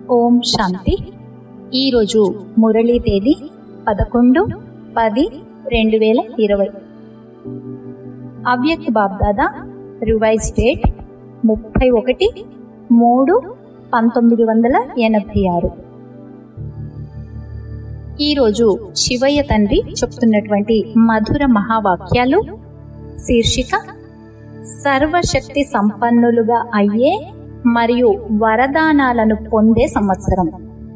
ఓం శాంతి ఈరోజు మురళీ తేదీ పదకొండు పది రెండు వేల ఇరవై అవ్యక్త బాబ్దాదా రివైజ్ డేట్ ముప్పై ఒకటి మూడు పంతొమ్మిది వందల ఎనభై ఆరు ఈరోజు శివయ్య తండ్రి చెప్తున్నటువంటి మధుర మహావాక్యాలు శీర్షిక సర్వశక్తి సంపన్నులుగా అయ్యే మరియు వరదానాలను పొందే సంవత్సరం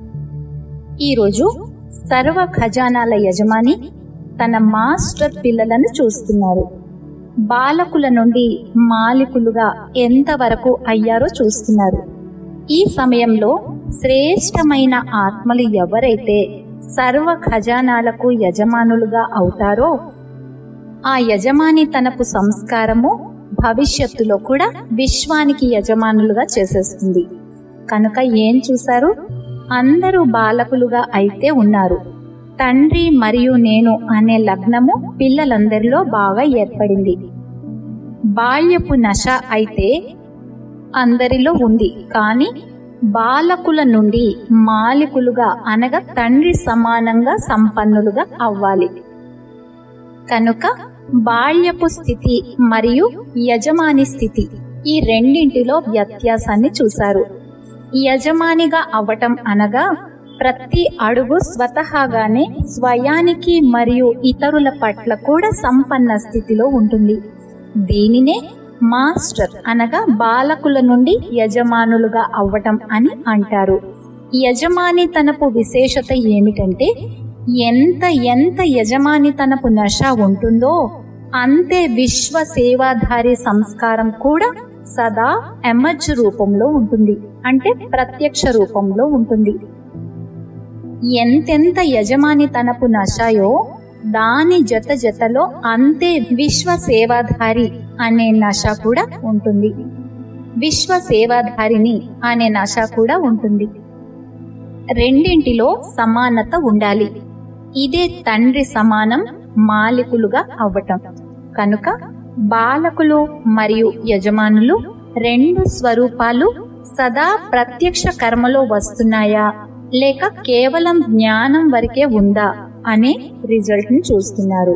ఈరోజు సర్వ ఖజానాల యజమాని తన మాస్టర్ పిల్లలను చూస్తున్నారు బాలకుల నుండి మాలికులుగా ఎంతవరకు అయ్యారో చూస్తున్నారు ఈ సమయంలో శ్రేష్టమైన ఆత్మలు ఎవరైతే సర్వ ఖజానాలకు యజమానులుగా అవుతారో ఆ యజమాని తనపు సంస్కారము భవిష్యత్తులో కూడా విశ్వానికి యజమానులుగా చేసేస్తుంది కనుక ఏం చూశారు అందరూ బాలకులుగా అయితే ఉన్నారు తండ్రి మరియు నేను అనే లగ్నము పిల్లలందరిలో బాగా ఏర్పడింది బాల్యపు నశ అయితే అందరిలో ఉంది కానీ బాలకుల నుండి మాలికులుగా అనగా తండ్రి సమానంగా సంపన్నులుగా అవ్వాలి కనుక బాల్యపు స్థితి మరియు యజమాని స్థితి ఈ రెండింటిలో వ్యత్యాసాన్ని చూశారు యజమానిగా అవ్వటం అనగా ప్రతి అడుగు స్వతహాగానే స్వయానికి మరియు ఇతరుల పట్ల కూడా సంపన్న స్థితిలో ఉంటుంది దీనినే మాస్టర్ అనగా బాలకుల నుండి యజమానులుగా అవ్వటం అని అంటారు యజమాని తనపు విశేషత ఏమిటంటే ఎంత ఎంత యజమాని తనపు నశ ఉంటుందో అంతే విశ్వ సేవాధారి సంస్కారం కూడా సదా ఎమర్జ్ రూపంలో ఉంటుంది అంటే ప్రత్యక్ష రూపంలో ఉంటుంది ఎంతెంత యజమాని తనపు నశాయో దాని జత జతలో అంతే విశ్వ సేవాధారి అనే నశ కూడా ఉంటుంది విశ్వ సేవాధారిని అనే నశ కూడా ఉంటుంది రెండింటిలో సమానత ఉండాలి ఇదే తండ్రి సమానం మాలికులుగా అవ్వటం కనుక బాలకులు మరియు యజమానులు రెండు స్వరూపాలు సదా ప్రత్యక్ష కర్మలో వస్తున్నాయా లేక కేవలం జ్ఞానం వరకే ఉందా అనే రిజల్ట్ ని చూస్తున్నారు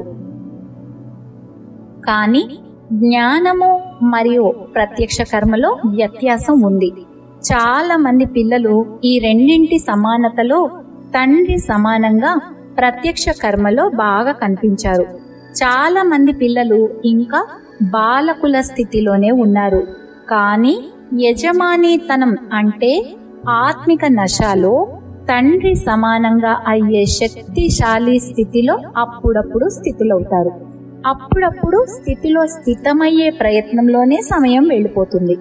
కానీ జ్ఞానము మరియు ప్రత్యక్ష కర్మలో వ్యత్యాసం ఉంది చాలా మంది పిల్లలు ఈ రెండింటి సమానతలో తండ్రి సమానంగా ప్రత్యక్ష కర్మలో బాగా కనిపించారు చాలా మంది పిల్లలు ఇంకా బాలకుల స్థితిలోనే ఉన్నారు కానీ యజమానితనం అంటే ఆత్మిక నశాలో తండ్రి సమానంగా అయ్యే శక్తిశాలి స్థితిలో అప్పుడప్పుడు స్థితులవుతారు అప్పుడప్పుడు స్థితిలో స్థితమయ్యే ప్రయత్నంలోనే సమయం వెళ్ళిపోతుంది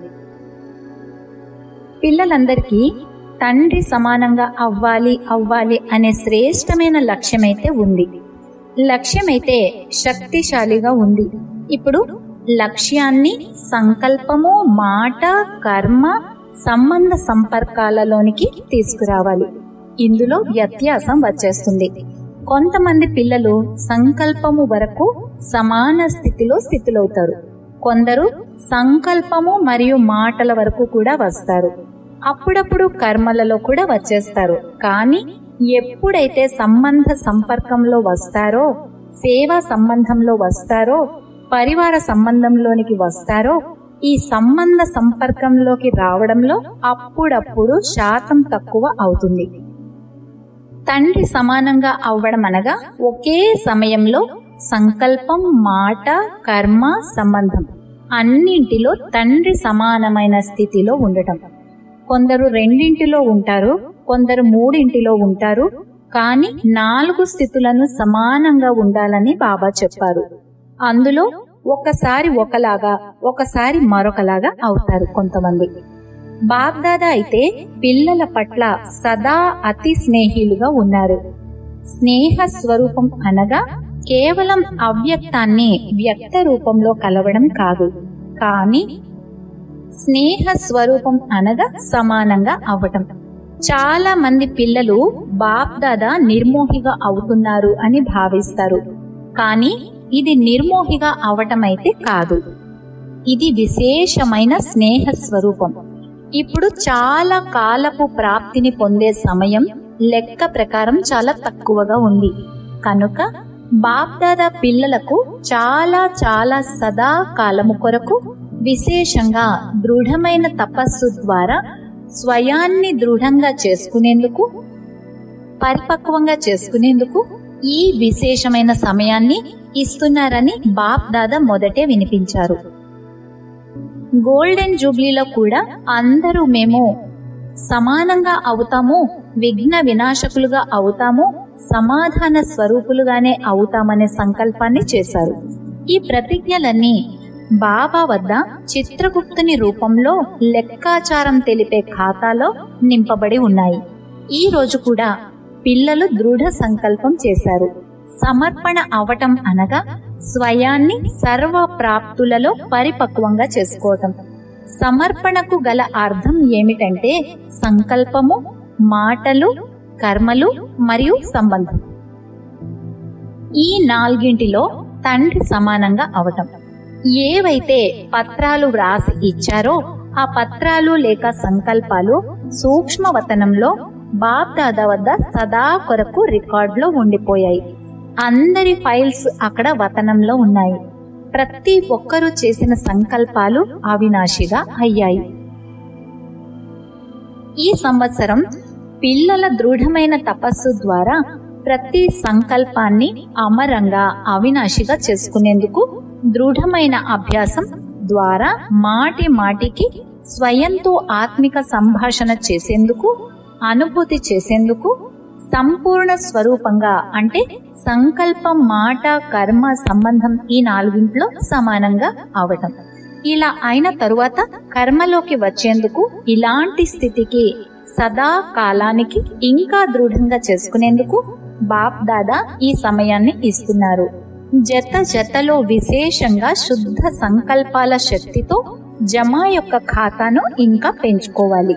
పిల్లలందరికీ తండ్రి సమానంగా అవ్వాలి అవ్వాలి అనే శ్రేష్టమైన లక్ష్యమైతే ఉంది లక్ష్యమైతే శక్తిశాలిగా ఉంది ఇప్పుడు లక్ష్యాన్ని సంకల్పము మాట కర్మ సంబంధ సంపర్కాలలోనికి తీసుకురావాలి ఇందులో వ్యత్యాసం వచ్చేస్తుంది కొంతమంది పిల్లలు సంకల్పము వరకు సమాన స్థితిలో స్థితులవుతారు కొందరు సంకల్పము మరియు మాటల వరకు కూడా వస్తారు అప్పుడప్పుడు కర్మలలో కూడా వచ్చేస్తారు కానీ ఎప్పుడైతే సంబంధ సంపర్కంలో వస్తారో సేవా సంబంధంలో వస్తారో పరివార సంబంధంలోనికి వస్తారో ఈ సంబంధ సంపర్కంలోకి రావడంలో అప్పుడప్పుడు శాతం తక్కువ అవుతుంది తండ్రి సమానంగా అవ్వడం అనగా ఒకే సమయంలో సంకల్పం మాట కర్మ సంబంధం అన్నింటిలో తండ్రి సమానమైన స్థితిలో ఉండటం కొందరు రెండింటిలో ఉంటారు కొందరు మూడింటిలో ఉంటారు కానీ నాలుగు స్థితులను సమానంగా ఉండాలని బాబా చెప్పారు అందులో ఒకసారి ఒకలాగా ఒకసారి మరొకలాగా అవుతారు కొంతమంది బాబ్దాదా అయితే పిల్లల పట్ల సదా అతి స్నేహిలుగా ఉన్నారు స్నేహ స్వరూపం అనగా కేవలం అవ్యక్తాన్ని వ్యక్త రూపంలో కలవడం కాదు కానీ స్నేహ స్వరూపం అనగా సమానంగా అవ్వటం చాలా మంది పిల్లలు బాప్దాదా నిర్మోహిగా అవుతున్నారు అని భావిస్తారు కానీ ఇది నిర్మోహిగా అవటమైతే కాదు ఇది విశేషమైన స్నేహ స్వరూపం ఇప్పుడు చాలా కాలపు ప్రాప్తిని పొందే సమయం లెక్క ప్రకారం చాలా తక్కువగా ఉంది కనుక బాప్దాదా పిల్లలకు చాలా చాలా సదా కాలము కొరకు విశేషంగా దృఢమైన తపస్సు ద్వారా స్వయాన్ని దృఢంగా చేసుకునేందుకు పరిపక్వంగా చేసుకునేందుకు ఈ విశేషమైన సమయాన్ని ఇస్తున్నారని బాప్ దాదా మొదటే వినిపించారు గోల్డెన్ జూబ్లీలో కూడా అందరూ మేము సమానంగా అవుతాము విఘ్న వినాశకులుగా అవుతాము సమాధాన స్వరూపులుగానే అవుతామనే సంకల్పాన్ని చేశారు ఈ ప్రతిజ్ఞలన్నీ బాబా వద్ద చిత్రగుప్తుని రూపంలో లెక్కాచారం తెలిపే ఖాతాలో నింపబడి ఉన్నాయి ఈ రోజు కూడా పిల్లలు దృఢ సంకల్పం చేశారు సమర్పణ అవటం అనగా స్వయాన్ని సర్వ ప్రాప్తులలో పరిపక్వంగా చేసుకోవటం సమర్పణకు గల అర్థం ఏమిటంటే సంకల్పము మాటలు కర్మలు మరియు సంబంధం ఈ నాలుగింటిలో తండ్రి సమానంగా అవటం ఏవైతే పత్రాలు వ్రాసి ఇచ్చారో ఆ పత్రాలు లేక సంకల్పాలు సూక్ష్మవతనంలో బాప్దాదా వద్ద సదా కొరకు రికార్డులో ఉండిపోయాయి అందరి ఫైల్స్ అక్కడ వతనంలో ఉన్నాయి ప్రతి ఒక్కరూ చేసిన సంకల్పాలు అవినాశిగా అయ్యాయి ఈ సంవత్సరం పిల్లల దృఢమైన తపస్సు ద్వారా ప్రతి సంకల్పాన్ని అమరంగా అవినాశిగా చేసుకునేందుకు దృఢమైన అభ్యాసం ద్వారా మాటి మాటికి స్వయంతో ఆత్మిక సంభాషణ చేసేందుకు అనుభూతి చేసేందుకు సంపూర్ణ స్వరూపంగా అంటే సంకల్పం మాట కర్మ సంబంధం ఈ నాలుగింట్లో సమానంగా అవటం ఇలా అయిన తరువాత కర్మలోకి వచ్చేందుకు ఇలాంటి స్థితికి సదా కాలానికి ఇంకా దృఢంగా చేసుకునేందుకు బాప్ దాదా ఈ సమయాన్ని ఇస్తున్నారు జత జతలో విశేషంగా శుద్ధ సంకల్పాల శక్తితో జమా యొక్క ఖాతాను ఇంకా పెంచుకోవాలి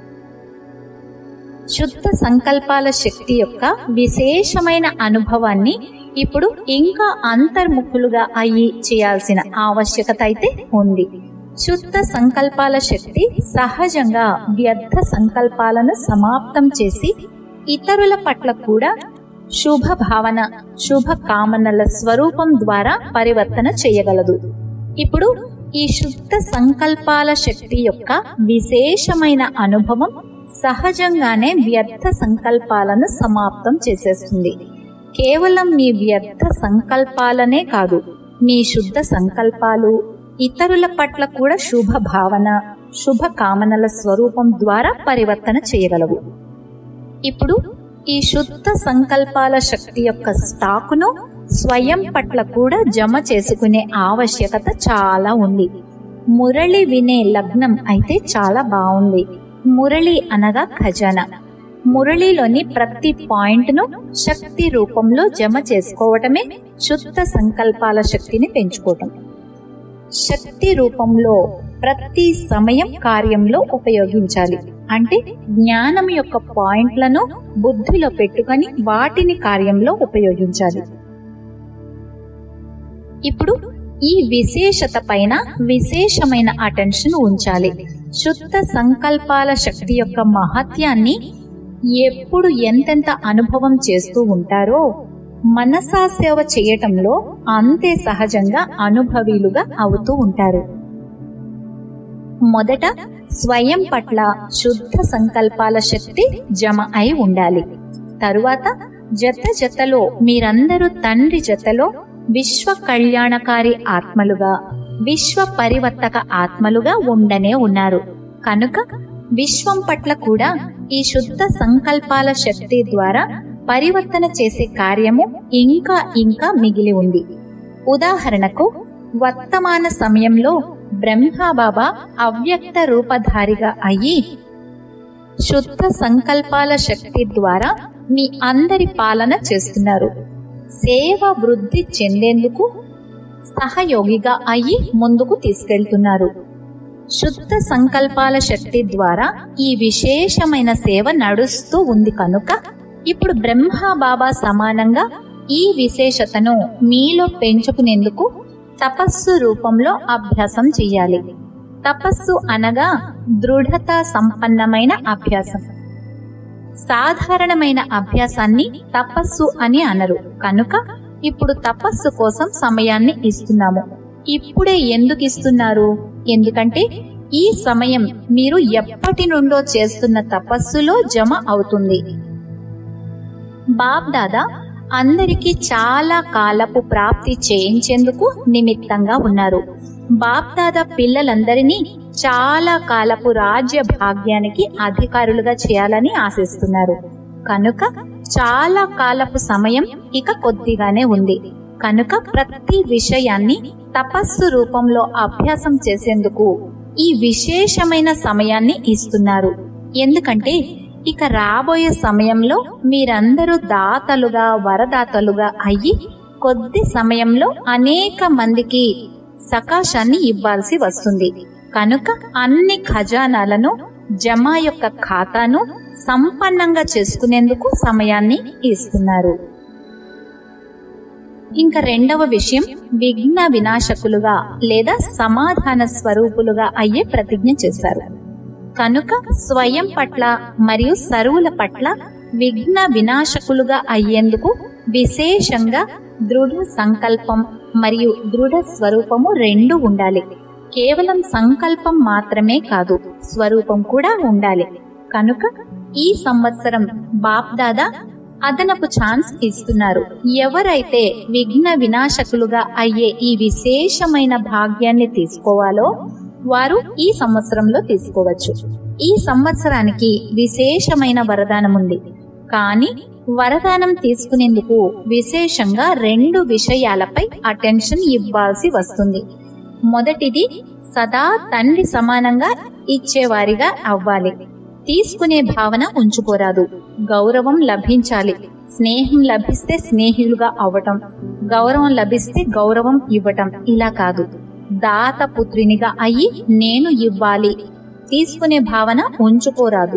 శుద్ధ సంకల్పాల శక్తి యొక్క విశేషమైన అనుభవాన్ని ఇప్పుడు ఇంకా అంతర్ముఖులుగా అయ్యి చేయాల్సిన ఆవశ్యకత అయితే ఉంది శుద్ధ సంకల్పాల శక్తి సహజంగా వ్యర్థ సంకల్పాలను సమాప్తం చేసి ఇతరుల పట్ల కూడా శుభ భావన శుభ కామనల స్వరూపం ద్వారా పరివర్తన చేయగలదు ఇప్పుడు ఈ శుద్ధ సంకల్పాల శక్తి యొక్క విశేషమైన అనుభవం సహజంగానే వ్యర్థ సంకల్పాలను సమాప్తం చేసేస్తుంది కేవలం మీ వ్యర్థ సంకల్పాలనే కాదు మీ శుద్ధ సంకల్పాలు ఇతరుల పట్ల కూడా శుభ భావన శుభ కామనల స్వరూపం ద్వారా పరివర్తన చేయగలవు ఇప్పుడు ఈ శుద్ధ సంకల్పాల శక్తి యొక్క స్టాకును స్వయం పట్ల కూడా జమ చేసుకునే ఆవశ్యకత చాలా ఉంది మురళి వినే లగ్నం అయితే చాలా బాగుంది మురళి అనగా ఖజానా మురళిలోని ప్రతి పాయింట్ను శక్తి రూపంలో జమ చేసుకోవటమే శుద్ధ సంకల్పాల శక్తిని పెంచుకోవటం శక్తి రూపంలో ప్రతి సమయం కార్యంలో ఉపయోగించాలి అంటే జ్ఞానం యొక్క పాయింట్లను బుద్ధిలో పెట్టుకొని వాటిని కార్యంలో ఉపయోగించాలి ఇప్పుడు ఈ విశేషత పైన విశేషమైన అటెన్షన్ ఉంచాలి శుద్ధ సంకల్పాల శక్తి యొక్క మహత్యాన్ని ఎప్పుడు ఎంతెంత అనుభవం చేస్తూ ఉంటారో మనసా సేవ చేయటంలో అంతే సహజంగా అనుభవీలుగా అవుతూ ఉంటారు మొదట స్వయం పట్ల శుద్ధ సంకల్పాల శక్తి జమ అయి ఉండాలి తరువాత జత జతలో మీరందరూ తండ్రి జతలో విశ్వ కళ్యాణకారి ఆత్మలుగా విశ్వ పరివర్తక ఆత్మలుగా ఉండనే ఉన్నారు కనుక విశ్వం పట్ల కూడా ఈ శుద్ధ సంకల్పాల శక్తి ద్వారా పరివర్తన చేసే కార్యము ఇంకా ఇంకా మిగిలి ఉంది ఉదాహరణకు వర్తమాన సమయంలో బ్రహ్మబాబా అవ్యక్త రూపధారిగా అయ్యి శుద్ధ సంకల్పాల శక్తి ద్వారా మీ అందరి పాలన చేస్తున్నారు సేవ వృద్ధి చెందేందుకు సహయోగిగా అయ్యి ముందుకు తీసుకెళ్తున్నారు శుద్ధ సంకల్పాల శక్తి ద్వారా ఈ విశేషమైన సేవ నడుస్తూ ఉంది కనుక ఇప్పుడు బ్రహ్మ బాబా సమానంగా ఈ విశేషతను మీలో పెంచుకునేందుకు తపస్సు రూపంలో అభ్యాసం చెయ్యాలి తపస్సు అనగా దృఢత సంపన్నమైన అభ్యాసం సాధారణమైన అభ్యాసాన్ని తపస్సు అని అనరు కనుక ఇప్పుడు తపస్సు కోసం సమయాన్ని ఇస్తున్నాము ఇప్పుడే ఎందుకు ఇస్తున్నారు ఎందుకంటే ఈ సమయం మీరు ఎప్పటి నుండో చేస్తున్న తపస్సులో జమ అవుతుంది బాబ్ దాదా అందరికీ చాలా కాలపు ప్రాప్తి చేయించేందుకు నిమిత్తంగా ఉన్నారు బాప్ దాదా పిల్లలందరినీ చాలా కాలపు రాజ్య భాగ్యానికి అధికారులుగా చేయాలని ఆశిస్తున్నారు కనుక చాలా కాలపు సమయం ఇక కొద్దిగానే ఉంది కనుక ప్రతి విషయాన్ని తపస్సు రూపంలో అభ్యాసం చేసేందుకు ఈ విశేషమైన సమయాన్ని ఇస్తున్నారు ఎందుకంటే ఇక రాబోయే సమయంలో మీరందరూ దాతలుగా వరదాతలుగా అయ్యి కొద్ది సమయంలో అనేక మందికి సకాశాన్ని ఇవ్వాల్సి వస్తుంది కనుక అన్ని ఖజానాలను జమా యొక్క ఖాతాను సంపన్నంగా చేసుకునేందుకు సమయాన్ని ఇస్తున్నారు ఇంకా రెండవ విషయం విఘ్న వినాశకులుగా లేదా సమాధాన స్వరూపులుగా అయ్యే ప్రతిజ్ఞ చేశారు కనుక స్వయం పట్ల మరియు సరువుల పట్ల విఘ్న వినాశకులుగా అయ్యేందుకు విశేషంగా దృఢ సంకల్పం మరియు దృఢ స్వరూపము రెండు ఉండాలి కేవలం సంకల్పం మాత్రమే కాదు స్వరూపం కూడా ఉండాలి కనుక ఈ సంవత్సరం బాప్దాదా అదనపు ఛాన్స్ ఇస్తున్నారు ఎవరైతే విఘ్న వినాశకులుగా అయ్యే ఈ విశేషమైన భాగ్యాన్ని తీసుకోవాలో వారు ఈ సంవత్సరంలో తీసుకోవచ్చు ఈ సంవత్సరానికి విశేషమైన వరదానం ఉంది కానీ వరదానం తీసుకునేందుకు విశేషంగా రెండు విషయాలపై అటెన్షన్ ఇవ్వాల్సి వస్తుంది మొదటిది సదా తండ్రి సమానంగా ఇచ్చేవారిగా అవ్వాలి తీసుకునే భావన ఉంచుకోరాదు గౌరవం లభించాలి స్నేహం లభిస్తే స్నేహితులుగా అవ్వటం గౌరవం లభిస్తే గౌరవం ఇవ్వటం ఇలా కాదు దాత పుత్రినిగా అయ్యి నేను ఇవ్వాలి తీసుకునే భావన ఉంచుకోరాదు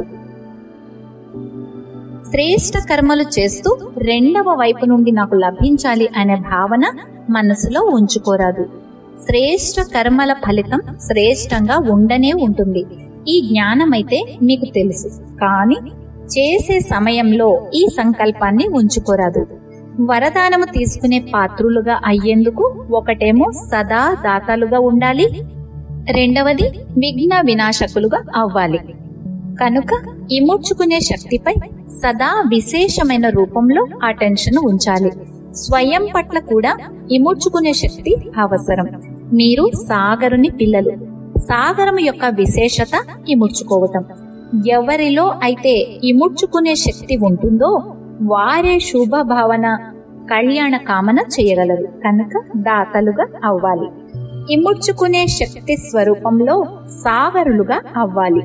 శ్రేష్ట కర్మలు చేస్తూ రెండవ వైపు నుండి నాకు లభించాలి అనే భావన మనసులో ఉంచుకోరాదు శ్రేష్ట కర్మల ఫలితం శ్రేష్టంగా ఉండనే ఉంటుంది ఈ జ్ఞానమైతే మీకు తెలుసు కానీ చేసే సమయంలో ఈ సంకల్పాన్ని ఉంచుకోరాదు వరదానము తీసుకునే పాత్రులుగా అయ్యేందుకు ఒకటేమో సదా దాతలుగా ఉండాలి రెండవది విఘ్న వినాశకులుగా అవ్వాలి కనుక ఇముడ్చుకునే శక్తిపై సదా విశేషమైన రూపంలో అటెన్షన్ ఉంచాలి స్వయం పట్ల కూడా ఇముడ్చుకునే శక్తి అవసరం మీరు సాగరుని పిల్లలు సాగరం యొక్క విశేషత ఇముడ్చుకోవటం ఎవరిలో అయితే ఇముడ్చుకునే శక్తి ఉంటుందో వారే శుభ భావన కళ్యాణ కామన చేయగలరు కనుక దాతలుగా అవ్వాలి ఇముడ్చుకునే శక్తి స్వరూపంలో సాగరులుగా అవ్వాలి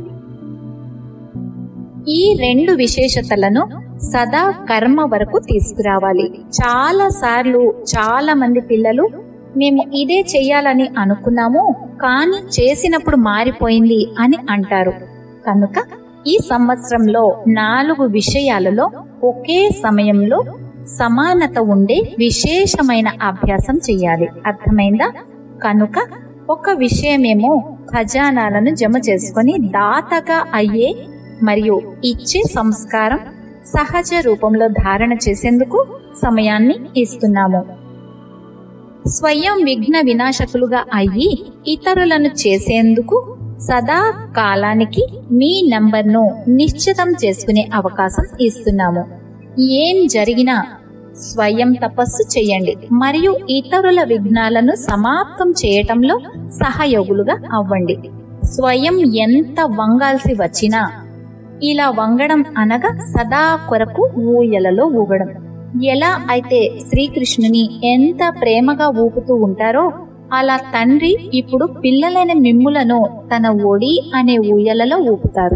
ఈ రెండు విశేషతలను సదా కర్మ వరకు తీసుకురావాలి చాలా సార్లు చాలా మంది పిల్లలు మేము ఇదే చెయ్యాలని అనుకున్నాము కానీ చేసినప్పుడు మారిపోయింది అని అంటారు కనుక ఈ సంవత్సరంలో నాలుగు విషయాలలో ఒకే సమయంలో సమానత ఉండే విశేషమైన అభ్యాసం చెయ్యాలి అర్థమైందా కనుక ఒక విషయమేమో ఖజానాలను జమ చేసుకొని దాతగా అయ్యే మరియు ఇచ్చే సంస్కారం సహజ రూపంలో ధారణ చేసేందుకు సమయాన్ని ఇస్తున్నాము స్వయం విఘ్న వినాశకులుగా అయ్యి ఇతరులను చేసేందుకు సదా కాలానికి మీ నంబర్ను నిశ్చితం చేసుకునే అవకాశం ఇస్తున్నాము ఏం జరిగినా స్వయం తపస్సు చేయండి మరియు ఇతరుల విఘ్నాలను సమాప్తం చేయటంలో సహయోగులుగా అవ్వండి స్వయం ఎంత వంగాల్సి వచ్చినా ఇలా వంగడం అనగా సదా కొరకు ఊయలలో ఊగడం ఎలా అయితే శ్రీకృష్ణుని ఎంత ప్రేమగా ఊపుతూ ఉంటారో అలా తండ్రి ఇప్పుడు పిల్లలైన మిమ్ములను తన ఒడి అనే ఊయలలో ఊపుతారు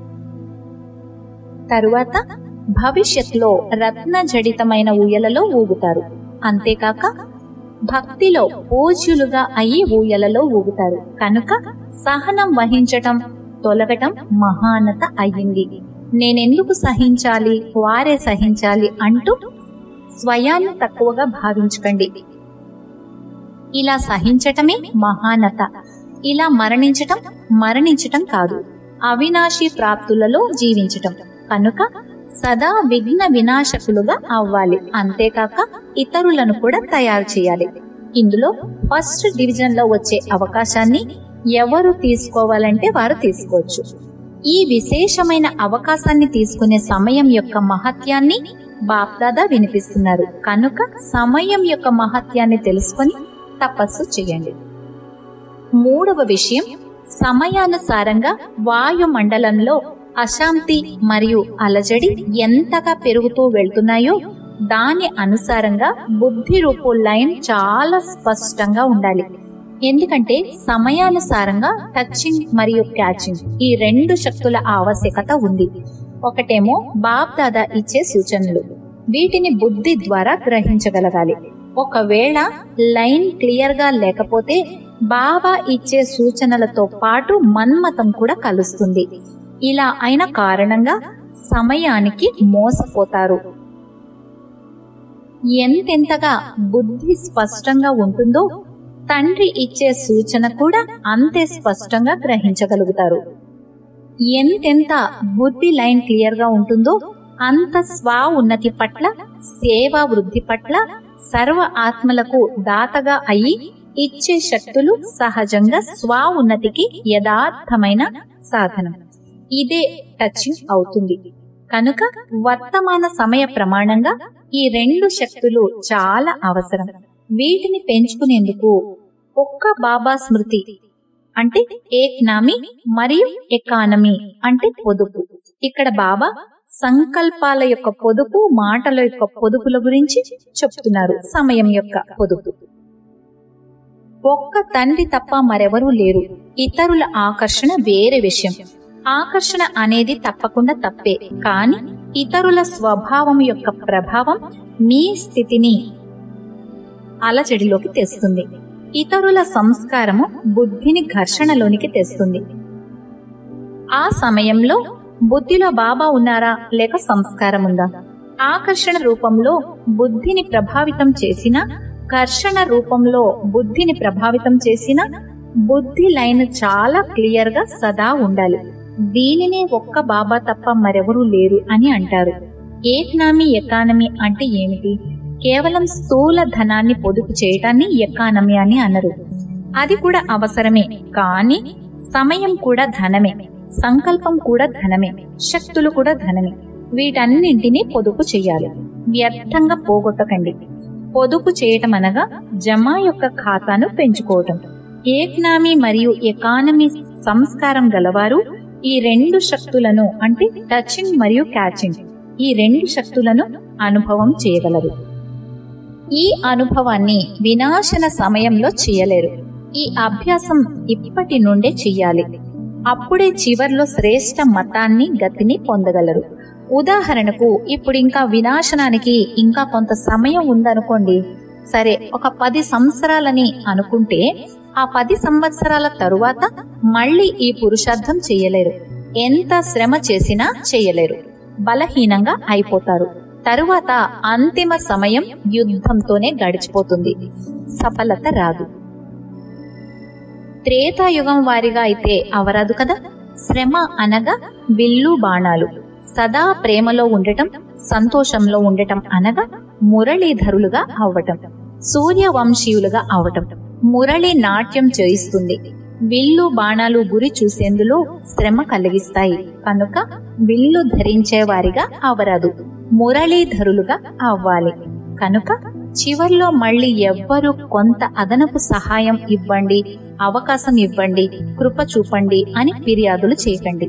తరువాత భవిష్యత్లో రత్న జడితమైన ఊయలలో ఊగుతారు అంతేకాక భక్తిలో పూజ్యులుగా అయి ఊయలలో ఊగుతారు కనుక సహనం వహించటం తొలగటం మహానత అయ్యింది నేనెందుకు సహించాలి వారే సహించాలి అంటూ స్వయాన్ని తక్కువగా భావించకండి ఇలా సహించటమే మహానత ఇలా మరణించటం మరణించటం కాదు అవినాశి ప్రాప్తులలో జీవించటం కనుక సదా విఘ్న వినాశకులుగా అవ్వాలి అంతేకాక ఇతరులను కూడా తయారు చేయాలి ఇందులో ఫస్ట్ డివిజన్ లో వచ్చే అవకాశాన్ని ఎవరు తీసుకోవాలంటే వారు తీసుకోవచ్చు ఈ విశేషమైన అవకాశాన్ని తీసుకునే సమయం యొక్క మహత్యాన్ని బాప్దాదా వినిపిస్తున్నారు కనుక సమయం యొక్క మహత్యాన్ని తెలుసుకొని తపస్సు చేయండి మూడవ విషయం సమయానుసారంగా వాయుమండలంలో అశాంతి మరియు అలజడి ఎంతగా పెరుగుతూ వెళ్తున్నాయో దాని అనుసారంగా బుద్ధి రూపు లైన్ చాలా స్పష్టంగా ఉండాలి ఎందుకంటే సమయానుసారంగా టచింగ్ మరియు క్యాచింగ్ ఈ రెండు శక్తుల ఆవశ్యకత ఉంది ఒకటేమో బాప్ దాదా ఇచ్చే సూచనలు వీటిని బుద్ధి ద్వారా గ్రహించగలగాలి ఒకవేళ లైన్ క్లియర్ గా లేకపోతే బాబా ఇచ్చే సూచనలతో పాటు మన్మతం కూడా కలుస్తుంది ఇలా అయిన కారణంగా సమయానికి మోసపోతారు ఎంతెంతగా బుద్ధి స్పష్టంగా ఉంటుందో తండ్రి ఇచ్చే సూచన కూడా అంతే స్పష్టంగా గ్రహించగలుగుతారు ఎంతెంత బుద్ధి లైన్ క్లియర్ గా ఉంటుందో అంత స్వ ఉన్నతి పట్ల సేవా వృద్ధి పట్ల సర్వ ఆత్మలకు దాతగా అయి ఇచ్చే శక్తులు సహజంగా స్వ ఉన్నతికి యథార్థమైన సాధనం ఇదే టచింగ్ అవుతుంది కనుక వర్తమాన సమయ ప్రమాణంగా ఈ రెండు శక్తులు చాలా అవసరం వీటిని పెంచుకునేందుకు ఒక్క బాబా స్మృతి అంటే ఏక్నామి మరియు ఎకానమీ అంటే పొదుపు ఇక్కడ బాబా సంకల్పాల యొక్క పొదుపు మాటల యొక్క పొదుపుల గురించి చెప్తున్నారు సమయం యొక్క పొదుపు ఒక్క తండ్రి తప్ప మరెవరూ లేరు ఇతరుల ఆకర్షణ వేరే విషయం ఆకర్షణ అనేది తప్పకుండా తప్పే కాని ఇతరుల స్వభావం యొక్క ప్రభావం మీ స్థితిని అలజడిలోకి తెస్తుంది ఇతరుల సంస్కారము బుద్ధిని ఘర్షణలోనికి తెస్తుంది ఆ సమయంలో బుద్ధిలో బాబా ఉన్నారా లేక సంస్కారం ఉందా ఆకర్షణ రూపంలో బుద్ధిని ప్రభావితం చేసిన ఘర్షణ రూపంలో బుద్ధిని ప్రభావితం చేసిన బుద్ధి లైన్ చాలా క్లియర్ గా సదా ఉండాలి దీనినే ఒక్క బాబా తప్ప మరెవరూ లేరు అని అంటారు ఏకనామీ ఎకానమీ అంటే ఏమిటి కేవలం స్థూల ధనాన్ని పొదుపు చేయటాన్ని ఎకానమీ అని అనరు అది కూడా అవసరమే కానీ సమయం కూడా ధనమే సంకల్పం కూడా ధనమే శక్తులు కూడా ధనమే వీటన్నింటినీ పొదుపు చేయాలి వ్యర్థంగా పోగొట్టకండి పొదుపు చేయటం అనగా జమా యొక్క ఖాతాను పెంచుకోవటం ఏకనామీ మరియు ఎకానమీ సంస్కారం గలవారు ఈ రెండు శక్తులను అంటే టచింగ్ మరియు క్యాచింగ్ ఈ రెండు శక్తులను అనుభవం చేయగలరు ఈ అనుభవాన్ని వినాశన సమయంలో చేయలేరు ఈ అభ్యాసం ఇప్పటి నుండే చెయ్యాలి అప్పుడే చివర్లో శ్రేష్ట మతాన్ని గతిని పొందగలరు ఉదాహరణకు ఇప్పుడు ఇంకా వినాశనానికి ఇంకా కొంత సమయం ఉందనుకోండి సరే ఒక పది సంవత్సరాలని అనుకుంటే ఆ పది సంవత్సరాల తరువాత మళ్ళీ ఈ పురుషార్థం చేయలేరు ఎంత శ్రమ చేసినా చేయలేరు బలహీనంగా అయిపోతారు తరువాత అంతిమ సమయం యుద్ధంతోనే గడిచిపోతుంది సఫలత రాదు త్రేతాయుగం వారిగా అయితే అవరాదు కదా శ్రమ అనగా విల్లు బాణాలు సదా ప్రేమలో ఉండటం సంతోషంలో ఉండటం అనగా మురళీధరులుగా అవ్వటం సూర్యవంశీయులుగా అవటం మురళి నాట్యం చేయిస్తుంది విల్లు బాణాలు గురి చూసేందులో శ్రమ కలిగిస్తాయి కనుక విల్లు ధరించే వారిగా అవరాదు మురళీధరులుగా అవ్వాలి కనుక చివర్లో మళ్ళీ ఎవ్వరూ కొంత అదనపు సహాయం ఇవ్వండి అవకాశం ఇవ్వండి కృప చూపండి అని ఫిర్యాదులు చేయకండి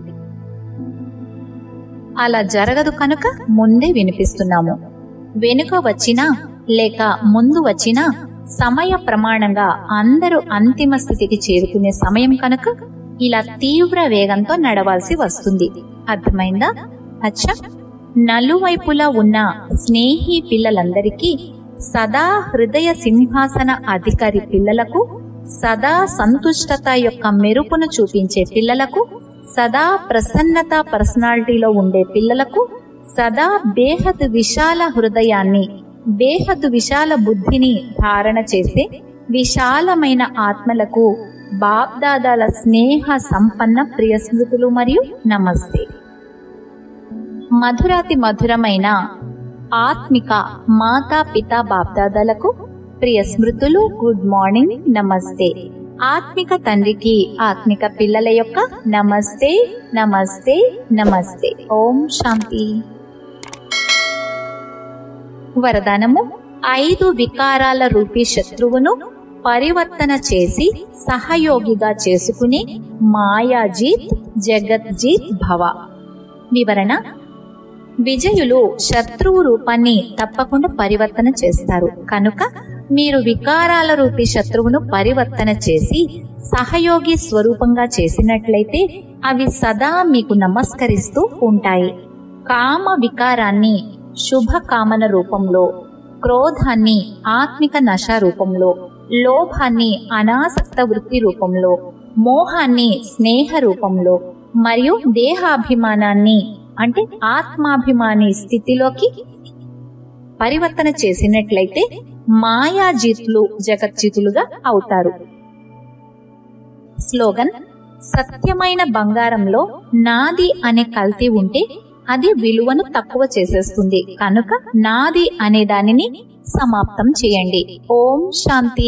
అలా జరగదు కనుక ముందే వినిపిస్తున్నాము వెనుక వచ్చినా లేక ముందు వచ్చినా సమయ ప్రమాణంగా అందరూ అంతిమ స్థితికి చేరుకునే సమయం కనుక ఇలా తీవ్ర వేగంతో నడవాల్సి వస్తుంది అర్థమైందా అచ్చా నలువైపులా ఉన్న స్నేహి పిల్లలందరికీ సదా హృదయ సింహాసన అధికారి పిల్లలకు సదా సంతుష్టత యొక్క మెరుపును చూపించే పిల్లలకు సదా ప్రసన్నత పర్సనాలిటీలో ఉండే పిల్లలకు సదా బేహద్ విశాల హృదయాన్ని బేహద్ విశాల బుద్ధిని ధారణ చేసే విశాలమైన ఆత్మలకు బాప్దాదాల స్నేహ సంపన్న ప్రియ స్మృతులు మరియు నమస్తే మధురాతి మధురమైన ఆత్మిక మాతా పిత బాప్దాదాలకు ప్రియ స్మృతులు గుడ్ మార్నింగ్ నమస్తే ఆత్మిక తండ్రికి ఆత్మిక పిల్లల యొక్క నమస్తే నమస్తే నమస్తే ఓం శాంతి వరదానము ఐదు వికారాల రూపీ శత్రువును పరివర్తన చేసి సహయోగిగా చేసుకునే మాయాజీత్ జగజ్జీత్ భవ వివరణ విజయులు శత్రువు రూపాన్ని తప్పకుండా పరివర్తన చేస్తారు కనుక మీరు వికారాల రూపీ శత్రువును పరివర్తన చేసి సహయోగి స్వరూపంగా చేసినట్లయితే అవి సదా మీకు నమస్కరిస్తూ ఉంటాయి కామ వికారాన్ని శుభ కామన రూపంలో క్రోధాన్ని ఆత్మిక నశ రూపంలో లోభాన్ని అనాసక్త వృత్తి రూపంలో మోహాన్ని స్నేహ రూపంలో మరియు దేహాభిమానాన్ని అంటే ఆత్మాభిమాని స్థితిలోకి పరివర్తన చేసినట్లయితే మాయాజీతులు జగజ్జితులుగా అవుతారు స్లోగన్ సత్యమైన బంగారంలో నాది అనే కల్తీ ఉంటే అది విలువను తక్కువ చేసేస్తుంది కనుక నాది అనే దానిని సమాప్తం చేయండి ఓం శాంతి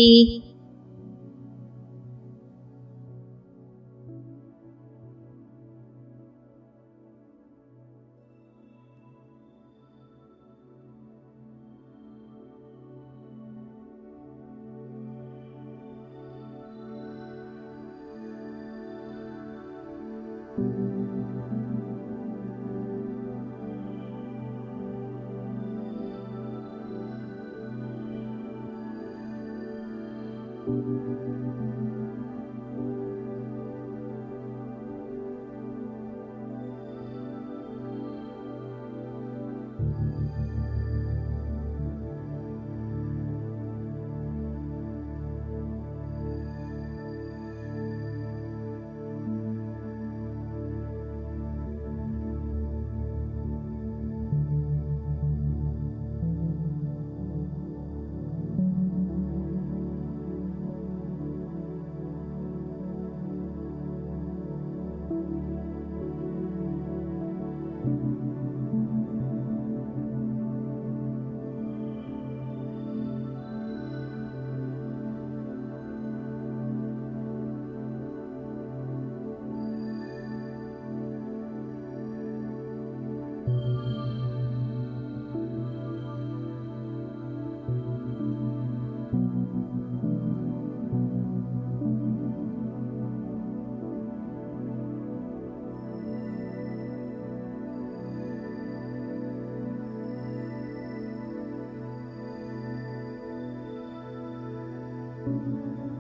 thank you